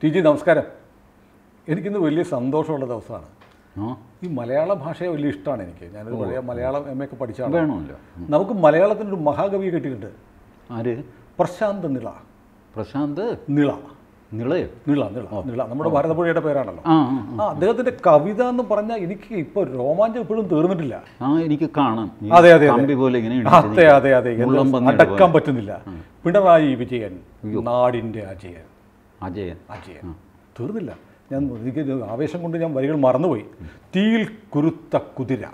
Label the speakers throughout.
Speaker 1: T G നമസ്കാരം എനിക്കിന്ന് വലിയ സന്തോഷമുള്ള ദിവസമാണ്
Speaker 2: ആ
Speaker 1: ഈ മലയാള ഭാഷയെ വലിയ ഇഷ്ടമാണ് എനിക്ക് ഞാനൊരു പഴയ മലയാളം എം എ ഒക്കെ പഠിച്ചാണ്
Speaker 2: വേണമല്ലോ
Speaker 1: നമുക്ക് മലയാളത്തിനൊരു മഹാകവിയെ കിട്ടിയിട്ടുണ്ട്
Speaker 2: ആര്
Speaker 1: പ്രശാന്ത് നിള
Speaker 2: പ്രശാന്ത്
Speaker 1: നിള
Speaker 2: നിളയോ
Speaker 1: നിള നിള നിള നമ്മുടെ ഭാരതപ്പുഴയുടെ പേരാണല്ലോ
Speaker 2: ആ ആ, ആ.
Speaker 1: ആ അദ്ദേഹത്തിന്റെ കവിത എന്ന് പറഞ്ഞാൽ എനിക്ക് ഇപ്പൊ രോമാഞ്ചം ഇപ്പോഴും തീർന്നിട്ടില്ല
Speaker 2: ആ എനിക്ക് കാണാം ഈ
Speaker 1: അതെ, അതെ, അതെ.
Speaker 2: കമ്പി പോലെ ഇങ്ങനെ
Speaker 1: അതെ
Speaker 2: ഇടിച്ചിരിക്കും.
Speaker 1: അതെ അതെ എന്ത്
Speaker 2: മുള്ളം പന്നിയുടെ
Speaker 1: അടക്കാൻ
Speaker 2: പോലെ.
Speaker 1: പറ്റുന്നില്ല പിണറായി വിജയൻ നാടിന്റെ അജയൻ
Speaker 2: അജയൻ
Speaker 1: അജയൻ തീർന്നില്ല ഞാൻ എനിക്ക് ഇത് ആവേശം കൊണ്ട് ഞാൻ വരികൾ മറന്നുപോയി തീയിൽ കുരുത്ത കുതിര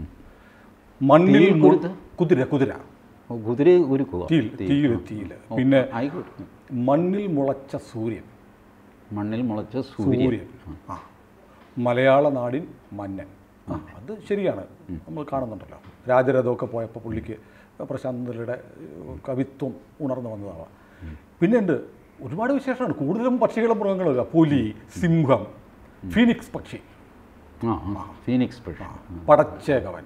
Speaker 1: മണ്ണിൽ
Speaker 2: തീയിൽ
Speaker 1: മു-
Speaker 2: കുരുത്ത?
Speaker 1: കുതിര കുതിര
Speaker 2: ഓ, കുതിര ഒരു കുവ
Speaker 1: തീയിൽ തീയിൽ തീയിൽ പിന്നെ
Speaker 2: ആയിക്കോട്ടെ
Speaker 1: മണ്ണിൽ മുളച്ച സൂര്യൻ
Speaker 2: മണ്ണിൽ മുളച്ച സൂര്യൻ
Speaker 1: സൂര്യൻ ആ മലയാള നാടിൻ മന്നൻ ആ അത് ശരിയാണ് നമ്മൾ കാണുന്നുണ്ടല്ലോ രാജരഥമൊക്കെ പോയപ്പോൾ പുള്ളിക്ക് പ്രശാന്ത് നിലയുടെ കവിത്വം ഉണർന്നു വന്നതാവാം പിന്നെ ഉണ്ട് ഒരുപാട് വിശേഷമാണ് കൂടുതലും പക്ഷികളും മൃഗങ്ങളും പുലി സിംഹം ഫീനിക്സ് പക്ഷി
Speaker 2: ആ ആ ഫീനിക്സ് പക്ഷി
Speaker 1: പടച്ചേകവൻ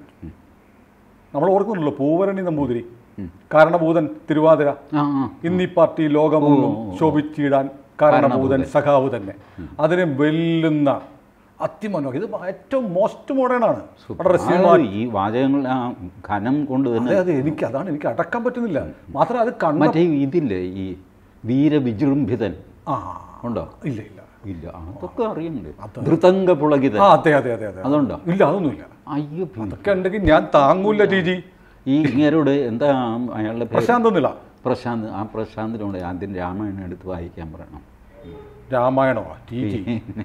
Speaker 1: നമ്മൾ ഓർക്കുന്നുണ്ടല്ലോ പൂവരണി നമ്പൂതിരി കാരണഭൂതൻ തിരുവാതിര
Speaker 2: ആ ആ
Speaker 1: ഇന്നീ പാർട്ടി ലോകമൊന്നും ശോഭിച്ചിടാൻ കാരണഭൂതൻ സഖാവ് തന്നെ അതിനെ വെല്ലുന്ന അതിമനോഹരം ഇത് ഏറ്റവും മോസ്റ്റ് മോഡേൺ ആണ് വളരെ സിനിമ
Speaker 2: ആ, ഈ വാചകങ്ങൾ ആ ഘനം കൊണ്ട് തന്നെ
Speaker 1: അതെ അതെ എനിക്ക് അതാണ് എനിക്ക് അടക്കാൻ പറ്റുന്നില്ല മാത്രമല്ല അത് കണ്ണ
Speaker 2: മറ്റേ ഇതില്ലേ ഈ വീരവിജൃംഭിതൻ
Speaker 1: ആ
Speaker 2: ഉണ്ടോ
Speaker 1: ഇല്ല ഇല്ല
Speaker 2: ഇല്ല അതൊക്കെ അറിയണ്ടേ ധൃതംഗ പുളകിതൻ
Speaker 1: ആ അതെ അതെ അതെ അതെ
Speaker 2: അതുണ്ടോ
Speaker 1: ഇല്ല അതൊന്നുമില്ല
Speaker 2: അയ്യോ പിന്നെ
Speaker 1: അതൊക്കെ ഉണ്ടെങ്കിൽ ഞാൻ താങ്ങൂല ടി ജി
Speaker 2: ഈ ഇങ്ങേരോട് എന്താ അയാളുടെ പേര്
Speaker 1: പ്രശാന്ത് നില
Speaker 2: പ്രശാന്ത് ആ പ്രശാന്തിനോട് ആദ്യം രാമായണം എടുത്ത് വായിക്കാൻ പറയണം
Speaker 1: രാമായണോ ടി ജി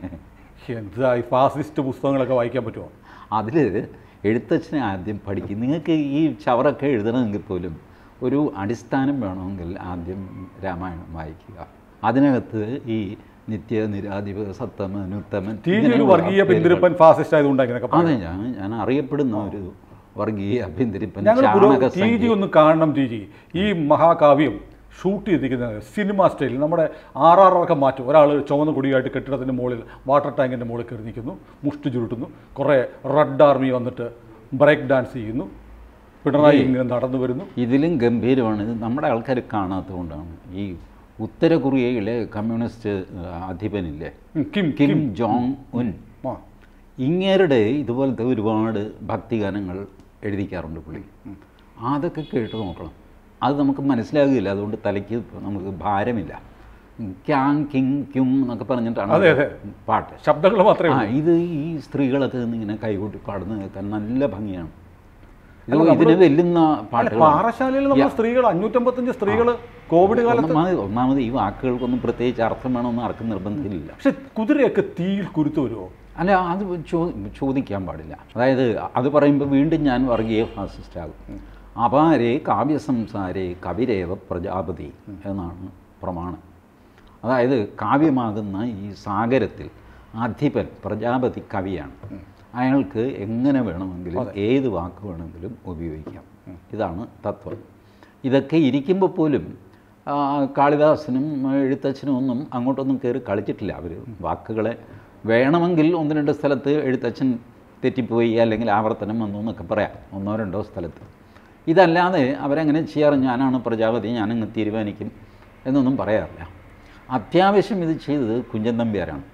Speaker 1: എന്താ ഈ ഫാസിസ്റ്റ് പുസ്തകങ്ങളൊക്കെ വായിക്കാൻ പറ്റുമോ
Speaker 2: അതിൽ എഴുത്തച്ഛനെ ആദ്യം പഠിക്കും നിങ്ങൾക്ക് ഈ ചവറൊക്കെ എഴുതണമെങ്കിൽ പോലും ഒരു അടിസ്ഥാനം വേണമെങ്കിൽ ആദ്യം രാമായണം വായിക്കുക അതിനകത്ത് ഈ നിത്യ നിരാധിപ സത്തമ അനുത്തമൻ
Speaker 1: ടി ജി ഒരു
Speaker 2: ഇങ്ങനെയുള്ള
Speaker 1: വർഗീയ
Speaker 2: പേരുകൾ.
Speaker 1: പിന്തിരിപ്പൻ ഫാസിസ്റ്റ് ആയതുകൊണ്ട് ഇങ്ങനെയൊക്കെ പറയും.
Speaker 2: അതെ ഞാൻ ഞാൻ അറിയപ്പെടുന്ന ഒരു വർഗീയ പിന്തിരിപ്പൻ
Speaker 1: ഞങ്ങൾ പുരോ
Speaker 2: ചാണക
Speaker 1: ടി ജി ഒന്ന് കാണണം ടി ജി ഈ മഹാകാവ്യം ഷൂട്ട് ചെയ്തിരിക്കുന്നത് സിനിമ സ്റ്റൈലിൽ നമ്മുടെ ആർ ആർ ഒക്കെ മാറ്റും ഒരാൾ ചുവന്ന കൊടിയായിട്ട് കെട്ടിടത്തിൻ്റെ മുകളിൽ വാട്ടർ ടാങ്കിൻ്റെ മുകളിൽ കയറി നിൽക്കുന്നു മുഷ്ടി ചുരുട്ടുന്നു കുറേ റെഡ് ആർമി വന്നിട്ട് ബ്രേക്ക് ഡാൻസ് ചെയ്യുന്നു പിണറായി ഇങ്ങനെ നടന്നു വരുന്നു
Speaker 2: ഇതിലും ഗംഭീരമാണ് ഇത് നമ്മുടെ ആൾക്കാർ കാണാത്തതുകൊണ്ടാണ് ഈ ഉത്തര കൊറിയയിലെ കമ്മ്യൂണിസ്റ്റ് അധിപനില്ലേ
Speaker 1: ഉം, കിം
Speaker 2: കിം ജോങ് ഉൻ
Speaker 1: ആ
Speaker 2: ഇങ്ങേരുടെ ഇതുപോലത്തെ ഒരുപാട് ഭക്തിഗാനങ്ങൾ എഴുതിക്കാറുണ്ട് പുള്ളി അതൊക്കെ കേട്ട് നോക്കണം അത് നമുക്ക് മനസ്സിലാകില്ല അതുകൊണ്ട് തലയ്ക്ക് നമുക്ക് ഭാരമില്ല ക്യാങ് കിങ് ക്യും എന്നൊക്കെ പറഞ്ഞിട്ടാണ്
Speaker 1: അതെ, അതെ.
Speaker 2: പാട്ട്
Speaker 1: ശബ്ദങ്ങൾ മാത്രമേ
Speaker 2: ആ
Speaker 1: ഉള്ളൂ
Speaker 2: ഇത് ഈ സ്ത്രീകളൊക്കെ നിന്ന് ഇങ്ങനെ കൈകൊട്ടി പാടുന്നത് കേൾക്കാൻ നല്ല ഭംഗിയാണ് ഇത്
Speaker 1: അല്ല, നമ്മള്
Speaker 2: ഇതിന് വെല്ലുന്ന
Speaker 1: അല്ല,
Speaker 2: പാട്ടുകൾ
Speaker 1: പാറശാലയിൽ നമ്മൾ സ്ത്രീകൾ അഞ്ഞൂറ്റമ്പത്തഞ്ച് സ്ത്രീകൾ കോവിഡ് കാലത്ത്
Speaker 2: ഒന്നാമത് ഒന്നാമത് ഈ വാക്കുകൾക്കൊന്നും പ്രത്യേകിച്ച് അർത്ഥം വേണമെന്ന് ആർക്കും നിർബന്ധമില്ല
Speaker 1: പക്ഷെ കുതിരയൊക്കെ തീയിൽ കുരുത്ത് വരുമോ
Speaker 2: അല്ല അത് ചോ ചോദിക്കാൻ പാടില്ല അതായത് അത് പറയുമ്പോൾ വീണ്ടും ഞാൻ വർഗീയ ഫാസിസ്റ്റ് ആകും അപാരെ കാവ്യസംസാരേ കവിരേവ പ്രജാപതി എന്നാണ് പ്രമാണം അതായത് കാവ്യമാകുന്ന ഈ സാഗരത്തിൽ അധിപൻ പ്രജാപതി കവിയാണ് അയാൾക്ക് എങ്ങനെ വേണമെങ്കിലും ഏത് വാക്ക് വേണമെങ്കിലും ഉപയോഗിക്കാം ഇതാണ് തത്വം ഇതൊക്കെ ഇരിക്കുമ്പോൾ പോലും ആ, കാളിദാസനും എഴുത്തച്ഛനും ഒന്നും അങ്ങോട്ടൊന്നും കയറി കളിച്ചിട്ടില്ല അവർ വാക്കുകളെ വേണമെങ്കിൽ ഒന്ന് രണ്ട് സ്ഥലത്ത് എഴുത്തച്ഛൻ തെറ്റിപ്പോയി അല്ലെങ്കിൽ ആവർത്തനം വന്നു എന്നൊക്കെ പറയാം ഒന്നോ രണ്ടോ സ്ഥലത്ത് ഇതല്ലാതെ അവരങ്ങനെ ചെയ്യാറ് ഞാനാണ് പ്രജാപതി ഞാനങ്ങ് തീരുമാനിക്കും എന്നൊന്നും പറയാറില്ല അത്യാവശ്യം ഇത് ചെയ്തത് കുഞ്ചൻ നമ്പ്യാരാണ്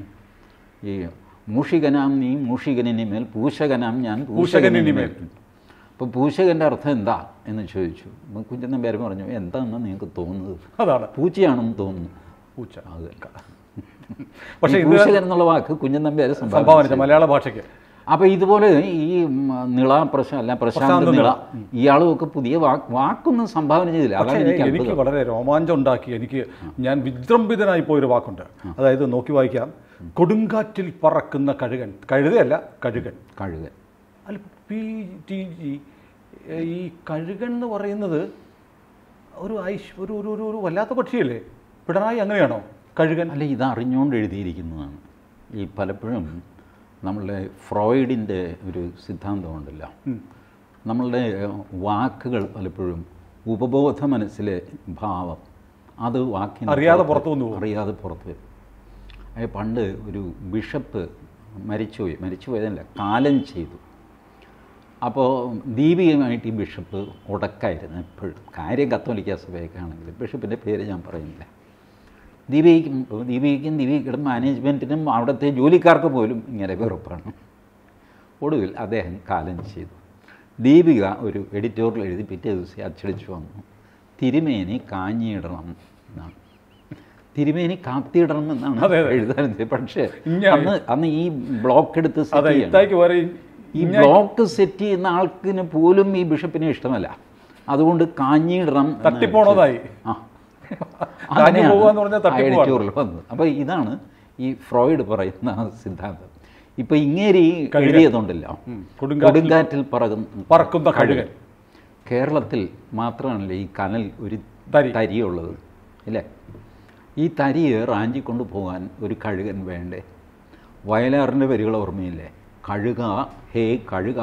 Speaker 2: ഈ മൂഷികനാം നീ മൂഷികനിനി മേൽ പൂഷകനാം ഞാൻ പൂഷകനിനി മേൽ അപ്പോൾ പൂഷകൻ്റെ അർത്ഥം എന്താ എന്ന് ചോദിച്ചു അപ്പോൾ കുഞ്ചൻ നമ്പ്യാർ പറഞ്ഞു എന്താണെന്ന് നിങ്ങൾക്ക് തോന്നുന്നത്
Speaker 1: അതാണ്
Speaker 2: പൂച്ചയാണെന്ന് തോന്നുന്നു
Speaker 1: പൂച്ച
Speaker 2: അത്
Speaker 1: പക്ഷേ
Speaker 2: ഈ
Speaker 1: ഇത്
Speaker 2: പൂഷകൻ എന്നുള്ള വാക്ക് കുഞ്ചൻ നമ്പ്യാർ സംഭാവന
Speaker 1: സംഭാവനിച്ച മലയാള ഭാഷയ്ക്ക്
Speaker 2: അപ്പോൾ ഇതുപോലെ ഈ ഉം, നിള പ്രശ അല്ല പ്രശാന്ത്
Speaker 1: പ്രശാന്ത്
Speaker 2: നിള
Speaker 1: നിള.
Speaker 2: ഇയാളും ഒക്കെ പുതിയ വാക്ക് വാക്കൊന്നും സംഭാവന ചെയ്തില്ല അതാണ്
Speaker 1: പക്ഷേ
Speaker 2: എനിക്ക്
Speaker 1: എനിക്ക്
Speaker 2: അത്ഭുതം
Speaker 1: വളരെ രോമാഞ്ചം ഉണ്ടാക്കി എനിക്ക് ഞാൻ വിജൃംഭിതനായി പോയൊരു വാക്കുണ്ട് അതായത് നോക്കി വായിക്കാം കൊടുങ്കാറ്റിൽ പറക്കുന്ന കഴുകൻ കഴുതയല്ല കഴുകൻ
Speaker 2: കഴുകൻ
Speaker 1: അല്ല പി ടി ജി ഈ കഴുകൻ എന്ന് പറയുന്നത് ഒരു ഐശ് ഒരു ഒരു ഒരു ഒരു വല്ലാത്ത പക്ഷിയല്ലേ പിണറായി അങ്ങനെയാണോ കഴുകൻ
Speaker 2: അല്ല ഇത് അറിഞ്ഞുകൊണ്ട് എഴുതിയിരിക്കുന്നതാണ് ഈ പലപ്പോഴും നമ്മളുടെ ഫ്രോയിഡിൻ്റെ ഒരു സിദ്ധാന്തമുണ്ടല്ലോ നമ്മളുടെ വാക്കുകൾ പലപ്പോഴും ഉപബോധ മനസ്സിലെ ഭാവം അത് വാക്കിന്
Speaker 1: അറിയാതെ പുറത്തു വന്നു പോകും.
Speaker 2: അറിയാതെ പുറത്ത് വരും ഏ, പണ്ട് ഒരു ബിഷപ്പ് മരിച്ചുപോയി മരിച്ചുപോയതല്ല കാലം ചെയ്തു അപ്പോൾ ദീപികമായിട്ട് ഈ ബിഷപ്പ് ഉടക്കായിരുന്നു എപ്പോഴും കാര്യം കത്തോലിക്ക സഭയൊക്കെ ആണെങ്കിലും ബിഷപ്പിൻ്റെ പേര് ഞാൻ പറയുന്നില്ല ദീപികയ്ക്കും ദീപികയ്ക്കും ദീപികയുടെ മാനേജ്മെൻറ്റിനും അവിടുത്തെ ജോലിക്കാർക്ക് പോലും ഇങ്ങനെ വെറുപ്പാണ് ഒടുവിൽ അദ്ദേഹം കാലം ചെയ്തു ദീപിക ഒരു എഡിറ്റോറിയൽ എഴുതി പിറ്റേ ദിവസം അച്ചടിച്ചു വന്നു തിരുമേനി കാഞ്ഞിയിടണം എന്നാണ് തിരുമേനി കാത്തിയിടണം എന്നാണ്
Speaker 1: അതെ, അതെ.
Speaker 2: എഴുതാനത് പക്ഷേ
Speaker 1: ഇഞ്ഞ-
Speaker 2: അന്ന് അന്ന് ഈ ബ്ലോക്ക് എടുത്ത്
Speaker 1: അതെ
Speaker 2: സെറ്റ് ചെയ്യണം
Speaker 1: ഇത്തായിക്ക് വേറെ ഈ-
Speaker 2: ഈ ബ്ലോക്ക് സെറ്റ് ചെയ്യുന്ന ആൾക്കിന് പോലും ഈ ബിഷപ്പിനെ ഇഷ്ടമല്ല അതുകൊണ്ട് കാഞ്ഞിയിടണം എന്ന്
Speaker 1: തട്ടിപ്പോണതായി.
Speaker 2: ആ.
Speaker 1: കാഞ്ഞു
Speaker 2: അങ്ങനെയാണ്
Speaker 1: പോവാന്ന് പറഞ്ഞാൽ
Speaker 2: ആ
Speaker 1: തട്ടിപ്പോവാണ്.
Speaker 2: എഡിറ്റോറിയൽ വന്നത് അപ്പോൾ ഇതാണ് ഈ ഫ്രോയിഡ് പറയുന്ന ആ സിദ്ധാന്തം ഇപ്പൊ ഇങ്ങേരി എഴുതിയതുണ്ടല്ലോ
Speaker 1: കൊടുങ്കാറ്റിൽ
Speaker 2: കൊടുങ്കാറ്റിൽ പറകുന്ന
Speaker 1: പറക്കുന്ന കഴുകൻ
Speaker 2: കേരളത്തിൽ മാത്രമാണല്ലോ ഈ കനൽ ഒരു
Speaker 1: തരി.
Speaker 2: തരിയുള്ളത് ഇല്ലേ ഈ തരിയെ റാഞ്ചി കൊണ്ടുപോകാൻ ഒരു കഴുകൻ വേണ്ടേ വയലാറിൻ്റെ വരികൾ ഓർമ്മയില്ലേ കഴുക ഹേ കഴുക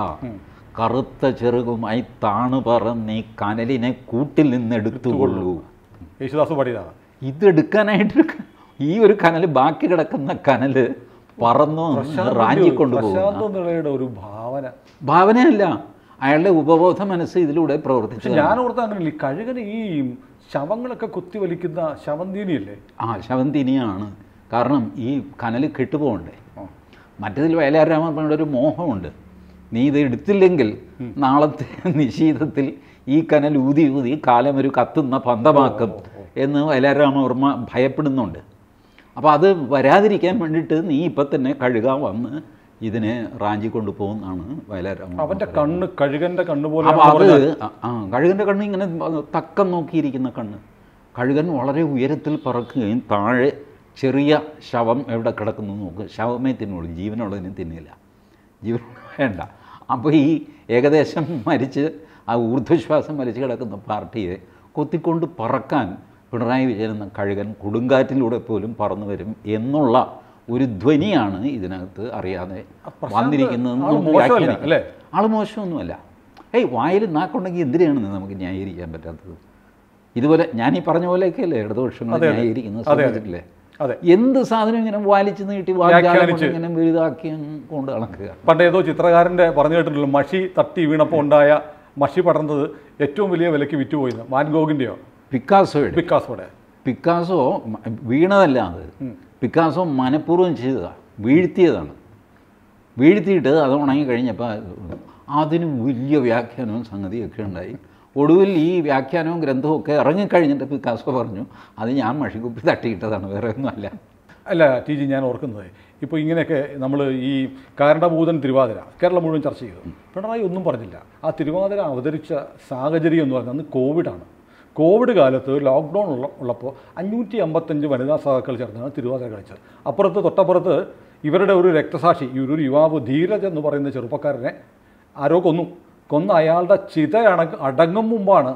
Speaker 2: കറുത്ത ചെറുകുമായി താണു പറന്ന് ഈ കനലിനെ കൂട്ടിൽ നിന്ന് എടുത്തുകൊള്ളൂ
Speaker 1: യേശുദാസ് പാടിയതാണ്
Speaker 2: ഇതെടുക്കാനായിട്ട് ഈ ഒരു കനൽ ബാക്കി കിടക്കുന്ന കനല് പറന്നു റാഞ്ചി കൊണ്ടുപോകുന്ന
Speaker 1: പ്രശാന്ത് നിളയുടെ ഒരു ഭാവന
Speaker 2: ഭാവനയല്ല അയാളുടെ ഉപബോധ മനസ്സ് ഇതിലൂടെ പ്രവർത്തിച്ചു
Speaker 1: പക്ഷെ ഞാൻ ഓർത്ത അങ്ങനെയല്ല ഈ കഴുകന് ഈ ശവങ്ങളൊക്കെ കുത്തി വലിക്കുന്ന ശവന്തീനിയല്ലേ
Speaker 2: ആ ശവന്തിനിയാണ് കാരണം ഈ കനൽ കെട്ടുപോകണ്ടേ മറ്റതിൽ വയലാരാമയുടെ ഒരു മോഹമുണ്ട് നീ ഇത് എടുത്തില്ലെങ്കിൽ നാളത്തെ നിശീതത്തിൽ ഈ കനൽ ഊതി ഊതി കാലം ഒരു കത്തുന്ന പന്തമാക്കും എന്ന് വയലാരാമവർമ്മ ഭയപ്പെടുന്നുണ്ട് അപ്പോൾ അത് വരാതിരിക്കാൻ വേണ്ടിയിട്ട് നീ ഇപ്പം തന്നെ കഴുകാൻ വന്ന് ഇതിനെ റാഞ്ചി കൊണ്ടുപോകുന്നതാണ് വയലാരാമ
Speaker 1: അവന്റെ കണ്ണ് കഴുകന്റെ കണ്ണ് പോലെ
Speaker 2: അപ്പോൾ അത് ആ- ആ കഴുകൻ്റെ കണ്ണ് ഇങ്ങനെ തക്കം നോക്കിയിരിക്കുന്ന കണ്ണ് കഴുകൻ വളരെ ഉയരത്തിൽ പറക്കുകയും താഴെ ചെറിയ ശവം എവിടെ കിടക്കുന്നു നോക്കുക ശവമേ തിന്നുള്ളൂ ജീവനുള്ളതിനെ തിന്നില്ല ജീവൻ വേണ്ട അപ്പോൾ ഈ ഏകദേശം മരിച്ച് ആ ഊർധ്വശ്വാസം വലിച്ചു കിടക്കുന്ന പാർട്ടിയെ കൊത്തിക്കൊണ്ട് പറക്കാൻ പിണറായി വിജയൻ എന്ന കഴുകൻ കൊടുങ്കാറ്റിലൂടെ പോലും പറന്നു വരും എന്നുള്ള ഒരു ധ്വനിയാണ് ഇതിനകത്ത് അറിയാതെ
Speaker 1: പ്രശാന്ത്
Speaker 2: വന്നിരിക്കുന്നതെന്ന്
Speaker 1: ആള്
Speaker 2: നമുക്ക്
Speaker 1: മോശമല്ല,
Speaker 2: വ്യാഖ്യാനിക്കാം.
Speaker 1: അല്ലേ?
Speaker 2: ആൾ മോശമൊന്നുമല്ല ഏയ് വായിൽ നാക്കുണ്ടെങ്കിൽ എന്തിനാണ് നമുക്ക് ന്യായീകരിക്കാൻ പറ്റാത്തത് ഇതുപോലെ ഞാൻ ഈ പറഞ്ഞ പോലെയൊക്കെയല്ലേ ഇടതുപക്ഷങ്ങൾ
Speaker 1: അതെ, അതെ.
Speaker 2: ന്യായീകരിക്കുന്നത്
Speaker 1: അതെ, അതെ.
Speaker 2: ശ്രദ്ധിച്ചിട്ടില്ലേ
Speaker 1: അതെ
Speaker 2: എന്ത് സാധനം ഇങ്ങനെ വാലിച്ച് നീട്ടി വാഗ്ദാനം കൊണ്ട്
Speaker 1: വ്യാഖ്യാനിച്ച്.
Speaker 2: ഇങ്ങനെ വലുതാക്കി കൊണ്ട് നടക്കുക
Speaker 1: പണ്ട് ഏതോ ചിത്രകാരന്റെ പറഞ്ഞു കേട്ടിട്ടുള്ളൂ മഷി തട്ടി വീണപ്പോൾ ഉണ്ടായ മഷി പടർന്നത് ഏറ്റവും വലിയ വിലയ്ക്ക് വിറ്റുപോയിന്ന് മാൻഗോഗിന്റെയോ
Speaker 2: പിക്കാസോയുടെ
Speaker 1: പിക്കാസോടെ
Speaker 2: പിക്കാസോ മ- വീണതല്ല അത് പിക്കാസോ മനഃപൂർവ്വം ചെയ്തതാണ് വീഴ്ത്തിയതാണ് വീഴ്ത്തിയിട്ട് അത് ഉണങ്ങി കഴിഞ്ഞപ്പോൾ അതിന് വലിയ വ്യാഖ്യാനവും സംഗതിയൊക്കെ ഉണ്ടായി ഒടുവിൽ ഈ വ്യാഖ്യാനവും ഗ്രന്ഥവും ഒക്കെ ഇറങ്ങിക്കഴിഞ്ഞിട്ട് പിക്കാസോ പറഞ്ഞു അത് ഞാൻ മഷിക്കുപ്പി തട്ടിയിട്ടതാണ് വേറെ ഒന്നുമല്ല
Speaker 1: അല്ല ടി ജി ഞാൻ ഓർക്കുന്നത് ഇപ്പോൾ ഇങ്ങനെയൊക്കെ നമ്മൾ ഈ കാരണഭൂതൻ തിരുവാതിര കേരളം മുഴുവൻ ചർച്ച ചെയ്തു പിണറായി ഒന്നും പറഞ്ഞില്ല ആ തിരുവാതിര അവതരിച്ച സാഹചര്യം എന്ന് പറഞ്ഞാൽ അന്ന് കോവിഡാണ് കോവിഡ് കാലത്ത് ലോക്ക്ഡൗൺ ഉള്ള ഉള്ളപ്പോൾ അഞ്ഞൂറ്റി അമ്പത്തഞ്ച് വനിതാ സഹാക്കൾ ചേർന്നാണ് തിരുവാതിര കളിച്ചത് അപ്പുറത്ത് തൊട്ടപ്പുറത്ത് ഇവരുടെ ഒരു രക്തസാക്ഷി ഈ ഒരു യുവാവ് ധീരജ് എന്ന് പറയുന്ന ചെറുപ്പക്കാരനെ ആരോ കൊന്നു കൊന്ന അയാളുടെ ചിത അണ അടങ്ങും മുമ്പാണ്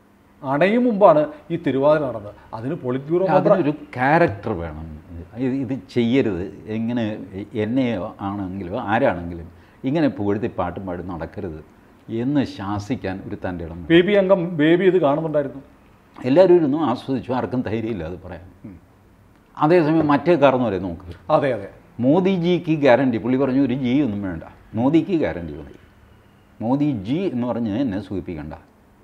Speaker 1: അണയും മുമ്പാണ് ഈ തിരുവാതിര നടന്നത് അതിന് പൊളിറ്റ് ബ്യൂറോ മെമ്പർ
Speaker 2: അതിനൊരു ക്യാരക്ടർ വേണം ഇത് ഇത് ചെയ്യരുത് എങ്ങനെ എന്നെ ആണെങ്കിലും ആരാണെങ്കിലും ഇങ്ങനെ പുകഴ്ത്തി പാട്ടും പാടി നടക്കരുത് എന്ന് ശാസിക്കാൻ ഒരു തൻ്റെ ഇടം
Speaker 1: ബേബി അംഗം ബേബി ഇത് കാണുന്നുണ്ടായിരുന്നു
Speaker 2: എല്ലാവരും ഇരുന്നു ആസ്വദിച്ചു ആർക്കും ധൈര്യമില്ല അത് പറയാൻ അതേസമയം മറ്റേ കാരണവരെ നോക്ക്
Speaker 1: അതെ അതെ
Speaker 2: മോദിജിക്ക് ഗ്യാരണ്ടി പുള്ളി പറഞ്ഞു ഒരു ജി ഒന്നും വേണ്ട മോദിക്ക് ഗ്യാരണ്ടി മതി മോദി ജി എന്ന് പറഞ്ഞ് എന്നെ സൂചിപ്പിക്കണ്ട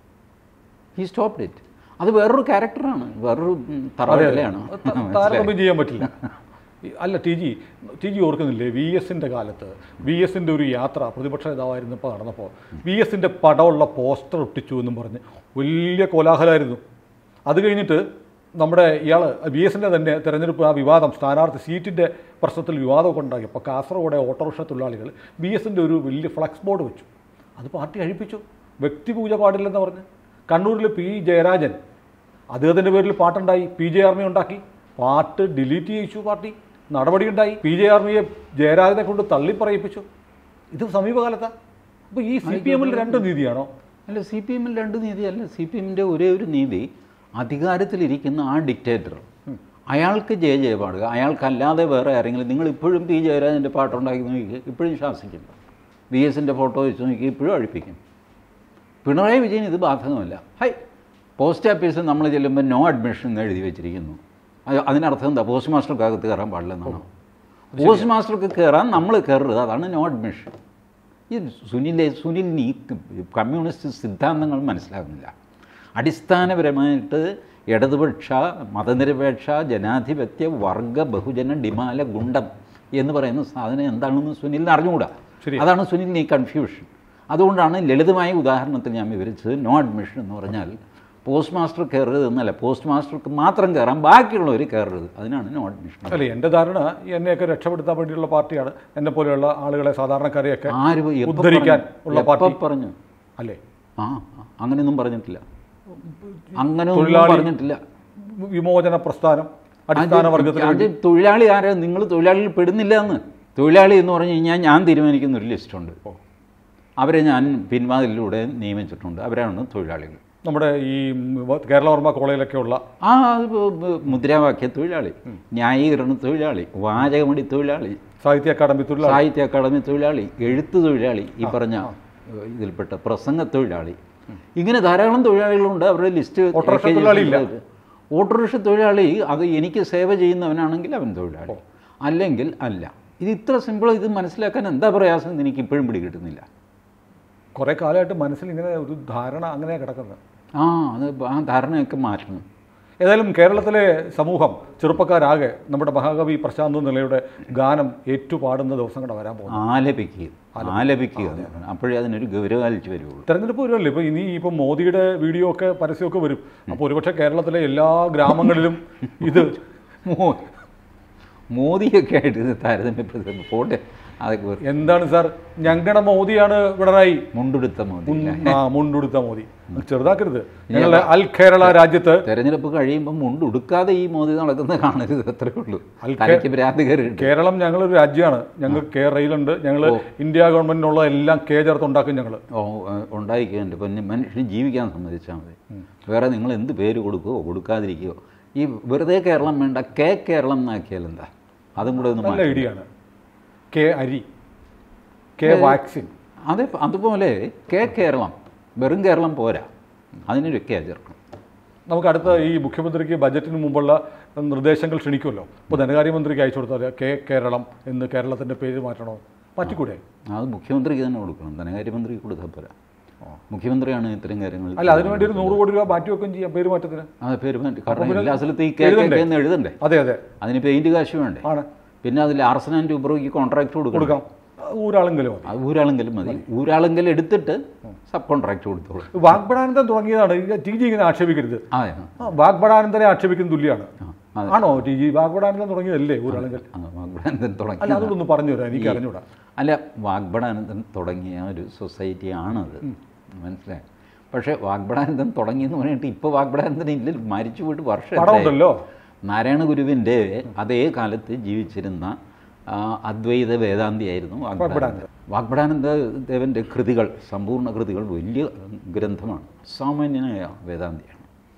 Speaker 2: ഈ സ്റ്റോപ്പ് ഇറ്റ് അത് വേറൊരു ക്യാരക്ടറാണ് വേറൊരു ഉം, തറവിലയാണ്
Speaker 1: ത- താരതമ്യം ചെയ്യാൻ പറ്റില്ല ഈ- അല്ല ടി ജി ടി ജി ഓർക്കുന്നില്ലേ വി എസിൻ്റെ കാലത്ത് വി എസിൻ്റെ ഒരു യാത്ര പ്രതിപക്ഷ നേതാവായിരുന്നപ്പോൾ നടന്നപ്പോൾ വി എസിൻ്റെ പടമുള്ള പോസ്റ്റർ ഒട്ടിച്ചു എന്നും പറഞ്ഞ് വലിയ കോലാഹലമായിരുന്നു അത് കഴിഞ്ഞിട്ട് നമ്മുടെ ഇയാൾ വി എസിൻ്റെ തന്നെ തെരഞ്ഞെടുപ്പ് ആ വിവാദം സ്ഥാനാർത്ഥി സീറ്റിൻ്റെ പ്രശ്നത്തിൽ വിവാദമൊക്കെ ഉണ്ടാക്കിയപ്പോൾ കാസർഗോഡ് ഓട്ടോറിക്ഷ തൊഴിലാളികൾ വി എസിൻ്റെ ഒരു വലിയ ഫ്ലക്സ് ബോർഡ് വെച്ചു അത് പാർട്ടി അഴിപ്പിച്ചു വ്യക്തിപൂജ പാടില്ലെന്ന് പറഞ്ഞ് കണ്ണൂരിൽ പി ജയരാജൻ അദ്ദേഹത്തിൻ്റെ പേരിൽ പാട്ടുണ്ടായി പി ജെ ആർമി ഉണ്ടാക്കി പാട്ട് ഡിലീറ്റ് ചെയ്യിച്ചു പാർട്ടി നടപടിയുണ്ടായി പി ജെ ആർമിയെ ജയരാജനെ കൊണ്ട് തള്ളിപ്പറയിപ്പിച്ചു ഇത് സമീപകാലത്താ അപ്പോൾ ഈ സി പി എമ്മിൽ രണ്ട് നീതിയാണോ
Speaker 2: അല്ല സി പി എമ്മിൽ രണ്ട് നീതിയല്ല സി പി എമ്മിൻ്റെ ഒരേ ഒരു നീതി അധികാരത്തിലിരിക്കുന്ന ആ ഡിക്റ്റേറ്റർ അയാൾക്ക് ജയ ജയ പാടുക അയാൾക്കല്ലാതെ വേറെ ആരെങ്കിലും നിങ്ങൾ ഇപ്പോഴും പി ജയരാജൻ്റെ പാട്ടുണ്ടാക്കി നോക്കി ഇപ്പോഴും ശാസിക്കും വി എസിൻ്റെ ഫോട്ടോ വെച്ച് നോക്കി ഇപ്പോഴും അഴിപ്പിക്കും പിണറായി വിജയൻ ഇത് ബാധകമല്ല ഹൈ പോസ്റ്റ് ഓഫീസിൽ നമ്മൾ ചെല്ലുമ്പോൾ നോ അഡ്മിഷൻ എന്ന് എഴുതി വെച്ചിരിക്കുന്നു അത് അതിനർത്ഥം എന്താ പോസ്റ്റ് മാസ്റ്റർക്ക് അകത്ത് കയറാൻ പാടില്ലെന്നാണ് പോസ്റ്റ് മാസ്റ്റർക്ക് കയറാൻ നമ്മൾ കയറുക അതാണ് നോ അഡ്മിഷൻ ഈ സുനിലെ സുനിലിന് ഈ കമ്മ്യൂണിസ്റ്റ് സിദ്ധാന്തങ്ങൾ മനസ്സിലാകുന്നില്ല അടിസ്ഥാനപരമായിട്ട് ഇടതുപക്ഷ മതനിരപേക്ഷ ജനാധിപത്യ വർഗ ബഹുജന ഡിമാല ഗുണ്ടം എന്ന് പറയുന്ന സാധനം എന്താണെന്ന് സുനിലിന് അറിഞ്ഞുകൂടാ
Speaker 1: ശരി.
Speaker 2: അതാണ് സുനിലിന് ഈ കൺഫ്യൂഷൻ അതുകൊണ്ടാണ് ലളിതമായ ഉദാഹരണത്തിൽ ഞാൻ വിവരിച്ചത് നോ അഡ്മിഷൻ എന്ന് പറഞ്ഞാൽ പോസ്റ്റ് മാസ്റ്റർ കയറരുത് എന്നല്ല പോസ്റ്റ് മാസ്റ്റർക്ക് മാത്രം കയറാം ബാക്കിയുള്ളവർ കയറരുത് അതിനാണ് നോ അഡ്മിഷൻ
Speaker 1: അല്ല എൻ്റെ ധാരണ എന്നെയൊക്കെ രക്ഷപ്പെടുത്താൻ വേണ്ടിയുള്ള പാർട്ടിയാണ് എന്നെ പോലെയുള്ള ആളുകളെ സാധാരണക്കാരെയൊക്കെ
Speaker 2: ആര് എപ്പോ
Speaker 1: ഉദ്ധരിക്കാൻ
Speaker 2: പറഞ്ഞു?
Speaker 1: ഉള്ള
Speaker 2: എപ്പോ
Speaker 1: പാർട്ടി
Speaker 2: പറഞ്ഞു
Speaker 1: അല്ലേ
Speaker 2: ആ അങ്ങനെയൊന്നും പറഞ്ഞിട്ടില്ല അങ്ങനെയൊന്നും
Speaker 1: തൊഴിലാളി-
Speaker 2: പറഞ്ഞിട്ടില്ല
Speaker 1: വിമോചന പ്രസ്ഥാനം അടിസ്ഥാന വർഗത്തിന്
Speaker 2: അത് തൊഴിലാളി ആരാ നിങ്ങൾ തൊഴിലാളികൾ പെടുന്നില്ല എന്ന് തൊഴിലാളി എന്ന് പറഞ്ഞു കഴിഞ്ഞാൽ ഞാൻ തീരുമാനിക്കുന്ന ഒരു ലിസ്റ്റുണ്ട് അവരെ ഞാൻ പിൻവാതിലൂടെ നിയമിച്ചിട്ടുണ്ട് അവരാണ് തൊഴിലാളികൾ
Speaker 1: നമ്മുടെ ഈ കേരളവർമ്മ കോളേജിലൊക്കെ ഉള്ള
Speaker 2: ആ അത് ബ- ബ- മുദ്രാവാക്യ തൊഴിലാളി ന്യായീകരണ തൊഴിലാളി വാചകമണി തൊഴിലാളി
Speaker 1: സാഹിത്യ അക്കാദമി തൊഴിലാളി
Speaker 2: സാഹിത്യ അക്കാദമി തൊഴിലാളി എഴുത്ത് തൊഴിലാളി ഈ പറഞ്ഞ ഏഹ്, ഇതിൽപ്പെട്ട പ്രസംഗ തൊഴിലാളി ഇങ്ങനെ ധാരാളം തൊഴിലാളികളുണ്ട് അവരുടെ ലിസ്റ്റ്
Speaker 1: ഓട്ടോറിക്ഷ തൊഴിലാളി ഇല്ല.
Speaker 2: ഓട്ടോറിക്ഷ തൊഴിലാളി അത് എനിക്ക് സേവ ചെയ്യുന്നവനാണെങ്കിൽ അവൻ തൊഴിലാളി അല്ലെങ്കിൽ അല്ല ഇത് ഇത്ര സിമ്പിൾ ഇത് മനസ്സിലാക്കാൻ എന്താ പ്രയാസം എന്ന് എനിക്ക് ഇപ്പോഴും പിടികിട്ടുന്നില്ല
Speaker 1: കുറേ കാലമായിട്ട് മനസ്സിൽ ഇങ്ങനെ ഒരു ധാരണ അങ്ങനെ കിടക്കുന്നത്
Speaker 2: ആ അത് ആ ധാരണയൊക്കെ മാറ്റണം
Speaker 1: ഏതായാലും കേരളത്തിലെ സമൂഹം ചെറുപ്പക്കാരാകെ നമ്മുടെ മഹാകവി പ്രശാന്ത് നിലയുടെ ഗാനം ഏറ്റുപാടുന്ന ദിവസങ്ങൾ വരാൻ പോകുന്നു
Speaker 2: ആലപിക്കുക ആലപിക്കുക അപ്പോഴേ അതിനൊരു ഗൗരവാലിച്ച് വരുള്ളൂ
Speaker 1: തെരഞ്ഞെടുപ്പ് വരുമല്ലോ ഇപ്പോൾ ഇനി ഇപ്പം മോദിയുടെ വീഡിയോ ഒക്കെ പരസ്യമൊക്കെ വരും അപ്പോൾ ഒരുപക്ഷെ കേരളത്തിലെ എല്ലാ ഗ്രാമങ്ങളിലും ഇത്
Speaker 2: മോ മോദിയൊക്കെ ആയിട്ട് ഇത് താരതമ്യപ്പെടുത്തുന്നു പോട്ടെ അതൊക്കെ വെറുതെ
Speaker 1: എന്താണ് സാർ ഞങ്ങളുടെ മോദിയാണ് പിണറായി
Speaker 2: മുണ്ടെടുത്ത മോദി
Speaker 1: മുൻ- ആ, മുണ്ടുടുത്ത മോദി ചെറുതാക്കരുത് ഞങ്ങളുടെ അൽ കേരള രാജ്യത്ത്
Speaker 2: തെരഞ്ഞെടുപ്പ് കഴിയുമ്പോൾ മുണ്ടുടുക്കാതെ ഈ മോദി നടക്കുന്നത് കാണരുത് അത്രേ ഉള്ളൂ
Speaker 1: അൽക്കെ-
Speaker 2: തലയ്ക്ക് ഭ്രാന്ത് കയറിയിട്ട്
Speaker 1: കേരളം ഞങ്ങളൊരു രാജ്യമാണ് ഞങ്ങൾ കെ റെയിലുണ്ട് ഞങ്ങൾ ഇന്ത്യ ഗവൺമെന്റിനുള്ള എല്ലാം കെ ചേർത്ത് ഉണ്ടാക്കും ഞങ്ങൾ
Speaker 2: ഓ ഉണ്ടായിക്കുന്നുണ്ട് പിന്നെ മനുഷ്യന് ജീവിക്കാൻ സമ്മതിച്ചാൽ മതി വേറെ നിങ്ങൾ എന്ത് പേര് കൊടുക്കുവോ കൊടുക്കാതിരിക്കുവോ ഈ വെറുതെ കേരളം വേണ്ട കെ കേരളം എന്നാക്കിയാൽ എന്താ അതും കൂടെ ഒന്ന്
Speaker 1: നല്ല
Speaker 2: മാറ്റി
Speaker 1: ഐഡിയ ആണ് കെ അരി കെ വാക്സിൻ
Speaker 2: അതെ അതുപോലെ കെ കേരളം വെറും കേരളം പോരാ അതിനൊരു കെ ചേർക്കണം
Speaker 1: നമുക്ക് അടുത്ത ഈ മുഖ്യമന്ത്രിക്ക് ബജറ്റിന് മുമ്പുള്ള നിർദ്ദേശങ്ങൾ ക്ഷണിക്കുമല്ലോ ഇപ്പോൾ ധനകാര്യമന്ത്രിക്ക് അയച്ചു കൊടുത്താൽ കെ കേരളം എന്ന് കേരളത്തിൻ്റെ പേര് മാറ്റണോ മാറ്റിക്കൂടെ
Speaker 2: അത് മുഖ്യമന്ത്രിക്ക് തന്നെ കൊടുക്കണം ധനകാര്യമന്ത്രിക്ക് കൊടുത്താൽ പോരാ മുഖ്യമന്ത്രിയാണ് ഇത്തരം കാര്യങ്ങൾ
Speaker 1: അല്ല അതിനുവേണ്ടി ഒരു നൂറ് കോടി രൂപ മാറ്റി വെക്കുകയും ചെയ്യാം പേര് മാറ്റത്തിന്
Speaker 2: അത് പേര് മാറ്റി കാരണം
Speaker 1: പിന്നെ
Speaker 2: എല്ലാ സ്ഥലത്തും ഈ കെ
Speaker 1: എഴുതണ്ടേ?
Speaker 2: കെ എന്ന് എഴുതണ്ടേ
Speaker 1: അതെ അതെ
Speaker 2: അതിന് പെയിന്റ് കാശ് വേണ്ടേ
Speaker 1: ആണ്
Speaker 2: പിന്നെ അതിൽ ആർസൻ ആൻഡ് ടൂബ്രോയ്ക്ക് കോൺട്രാക്ട് കൊടുക്കണം
Speaker 1: കൊടുക്കാം ഊരാളെങ്കിലും മതി
Speaker 2: അത് ഊരാളെങ്കിലും മതി ഊരാളെങ്കിലും എടുത്തിട്ട് സബ് കോൺട്രാക്ട് കൊടുത്തോളൂ
Speaker 1: വാഗ്ബടാനന്ദൻ തുടങ്ങിയതാണ് ഈ ടി ജി ഇങ്ങനെ ആക്ഷേപിക്കരുത്
Speaker 2: ആ
Speaker 1: ആ, വാഗ്ബടാനന്ദനെ ആക്ഷേപിക്കുന്ന തുല്യമാണ്
Speaker 2: ആ, അതെ.
Speaker 1: ആണോ ടി ജി വാഗ്ബടാനന്ദൻ തുടങ്ങിയതല്ലേ ഊരാളെങ്കിൽ
Speaker 2: ആ, വാഗ്ബടാനന്ദൻ തുടങ്ങി
Speaker 1: അല്ല അതൊന്ന് പറഞ്ഞു തരാം എനിക്ക് അറിഞ്ഞൂടാ
Speaker 2: അല്ല വാഗ്ബടാനന്ദൻ തുടങ്ങിയ ഒരു സൊസൈറ്റി ആണത് മനസ്സിലായി പക്ഷേ വാഗ്ബടാനന്ദൻ തുടങ്ങിയെന്ന് പറഞ്ഞിട്ട് ഇപ്പോൾ വാഗ്ബടാനന്ദൻ ഇല്ല മരിച്ചു പോയിട്ട് വർഷം
Speaker 1: പടം
Speaker 2: എത്രയായി?
Speaker 1: ഉണ്ടല്ലോ
Speaker 2: നാരായണ ഗുരുവിൻ്റെ അതേ കാലത്ത് ജീവിച്ചിരുന്ന ആ, അദ്വൈത വേദാന്തിയായിരുന്നു വാഗ്ബടാനന്ദ വാഗ്ബടാനന്ദ ദേവൻ്റെ കൃതികൾ സമ്പൂർണ്ണ കൃതികൾ വലിയ ഗ്രന്ഥമാണ് സാമാന്യനായ വേദാന്തിയാണ്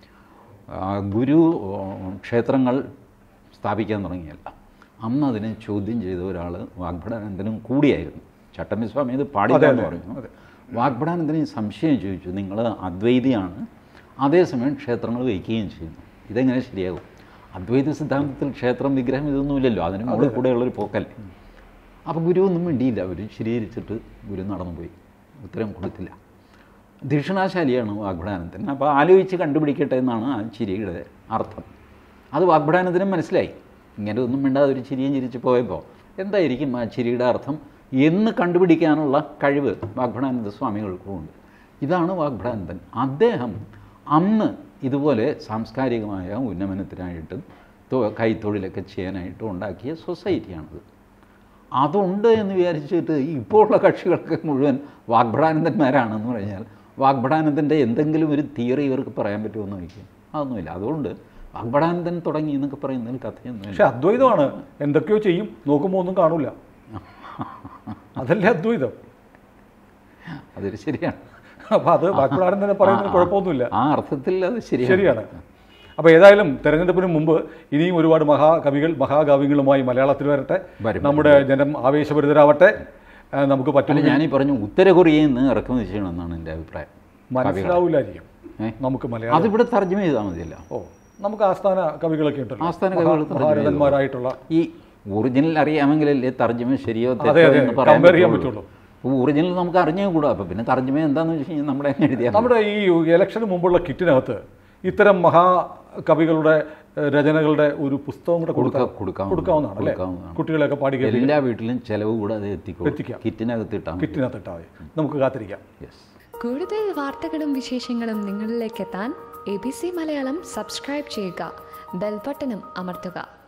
Speaker 2: ആ, ഗുരു ഓ, ക്ഷേത്രങ്ങൾ സ്ഥാപിക്കാൻ തുടങ്ങിയല്ല അന്ന് അതിനെ ചോദ്യം ചെയ്ത ഒരാൾ വാഗ്ഭടാനന്ദനും കൂടിയായിരുന്നു ചട്ടമ്പിസ്വാമി ഇത് പാടില്ല എന്ന് പറഞ്ഞു വാഗ്ഭടാനന്ദന് സംശയം ചോദിച്ചു നിങ്ങൾ അദ്വൈതിയാണ് അതേസമയം ക്ഷേത്രങ്ങൾ വയ്ക്കുകയും ചെയ്യുന്നു ഇതെങ്ങനെ ശരിയാകും അദ്വൈത സിദ്ധാന്തത്തിൽ ക്ഷേത്രം വിഗ്രഹം ഇതൊന്നുമില്ലല്ലോ അതിന് മുകളിൽ കൂടെയുള്ളൊരു പോക്കല്ലേ അപ്പോൾ ഗുരു ഒന്നും മിണ്ടിയില്ല അവർ ശരീകരിച്ചിട്ട് ഗുരു നടന്നുപോയി ഉത്തരം കൊടുത്തില്ല ദക്ഷിണാശാലിയാണ് വാഗ്ഭടാനന്ദൻ അപ്പോൾ ആലോചിച്ച് കണ്ടുപിടിക്കട്ടെ എന്നാണ് ആ ചിരിയുടെ അർത്ഥം അത് വാഗ്ഭടാനന്ദനും മനസ്സിലായി ഇങ്ങനെ ഒന്നും മിണ്ടാതെ ഒരു ചിരിയും ചിരിച്ച് പോയപ്പോൾ എന്തായിരിക്കും ആ ചിരിയുടെ അർത്ഥം എന്ന് കണ്ടുപിടിക്കാനുള്ള കഴിവ് വാഗ്ഭടാനന്ദ സ്വാമികൾക്കും ഉണ്ട് ഇതാണ് വാഗ്ഭടാനന്ദൻ അദ്ദേഹം അന്ന് ഇതുപോലെ സാംസ്കാരികമായ ഉന്നമനത്തിനായിട്ടും തൊ- കൈത്തൊഴിലൊക്കെ ചെയ്യാനായിട്ടും ഉണ്ടാക്കിയ സൊസൈറ്റിയാണത് അതുണ്ട് എന്ന് വിചാരിച്ചിട്ട് ഇപ്പോൾ ഉള്ള കക്ഷികൾക്ക് മുഴുവൻ വാഗ്ഭടാനന്ദന്മാരാണെന്ന് പറഞ്ഞാൽ വാഗ്ഭടാനന്ദൻ്റെ എന്തെങ്കിലും ഒരു തിയറി ഇവർക്ക് പറയാൻ പറ്റുമെന്ന് ചോദിക്കും അതൊന്നുമില്ല അതുകൊണ്ട് വാഗ്ഭടാനന്ദൻ തുടങ്ങി എന്നൊക്കെ പറയുന്നതിൽ കഥയൊന്നുമില്ല
Speaker 1: പക്ഷെ അദ്വൈതമാണ് എന്തൊക്കെയോ ചെയ്യും നോക്കുമ്പോൾ ഒന്നും കാണൂല അതല്ലേ അദ്വൈതം
Speaker 2: അതൊരു ശരിയാണ്
Speaker 1: അപ്പൊ അത് വാഗ്ബടാനന്ദനെ പറയുന്നതിന് കുഴപ്പമൊന്നുമില്ല
Speaker 2: ആ അർത്ഥത്തിൽ അത് ശരിയാണ്
Speaker 1: ശരിയാണ് അപ്പോൾ ഏതായാലും തെരഞ്ഞെടുപ്പിന് മുമ്പ് ഇനിയും ഒരുപാട് മഹാകവികൾ മഹാകാവ്യങ്ങളുമായി മലയാളത്തിൽ വരട്ടെ
Speaker 2: വരും.
Speaker 1: നമ്മുടെ ജനം ആവേശഭരിതരാവട്ടെ ആ, നമുക്ക്
Speaker 2: അല്ല
Speaker 1: പറ്റും
Speaker 2: ഞാനീ പറഞ്ഞു ഉത്തര കൊറിയയിൽ നിന്ന് ഇറക്കുമതി ചെയ്യണമെന്നാണ് എൻ്റെ അഭിപ്രായം
Speaker 1: മനസ്സിലാവില്ലായിരിക്കും
Speaker 2: ഏ?
Speaker 1: നമുക്ക് മലയാളം
Speaker 2: അതിവിടെ തർജ്ജമ ചെയ്താൽ മതിയല്ലോ
Speaker 1: ഓ നമുക്ക് ആസ്ഥാന കവികളൊക്കെ ഉണ്ടല്ലോ
Speaker 2: ആസ്ഥാന കവികൾ തർജ്ജമ ചെയ്തു.
Speaker 1: ഭാരതന്മാരായിട്ടുള്ള
Speaker 2: ഈ ഒറിജിനൽ അറിയാമെങ്കിലല്ലേ തർജ്ജമ ശരിയോ
Speaker 1: അതെ,
Speaker 2: തെറ്റോ
Speaker 1: അതെ.
Speaker 2: എന്ന് പറയാൻ
Speaker 1: compare ചെയ്യാൻ
Speaker 2: പറ്റുള്ളൂ ഒറിജിനൽ നമുക്ക് അറിഞ്ഞുകൂടാ അപ്പോൾ പിന്നെ തർജ്ജമ എന്താണെന്ന് വെച്ച് കഴിഞ്ഞാൽ നമ്മുടെ എഴുതിയാൽ മതി.
Speaker 1: നമ്മുടെ ഈ ഇലക്ഷന് മുമ്പുള്ള കിറ്റിനകത്ത് ഇത്തരം മഹാ കവികളുടെ ഏഹ്, രചനകളുടെ ഒരു പുസ്തകം കൂടെ കൊടുക്കാം
Speaker 2: കൊടുക്ക- കൊടുക്കാവുന്നതാണ്.
Speaker 1: കൊടുക്കാവുന്നതാണ് അല്ലേ
Speaker 2: കൊടുക്കാവുന്നതാണ്.
Speaker 1: കുട്ടികളെയൊക്കെ പാടി കേൾപ്പിക്കാം.
Speaker 2: എല്ലാ വീട്ടിലും ചെലവ് കൂടെ അത് എത്തിക്കും
Speaker 1: എത്തിക്കാം.
Speaker 2: കിറ്റിനകത്ത് ഇട്ടാൽ മതി
Speaker 1: കിറ്റിനകത്ത് ഇട്ടാൽ മതി നമുക്ക് കാത്തിരിക്കാം
Speaker 2: യെസ്
Speaker 3: കൂടുതൽ വാർത്തകളും വിശേഷങ്ങളും നിങ്ങളിലേക്ക് എത്താൻ A B C Malayalam subscribe ചെയ്യുക ബെൽബട്ടനും അമർത്തുക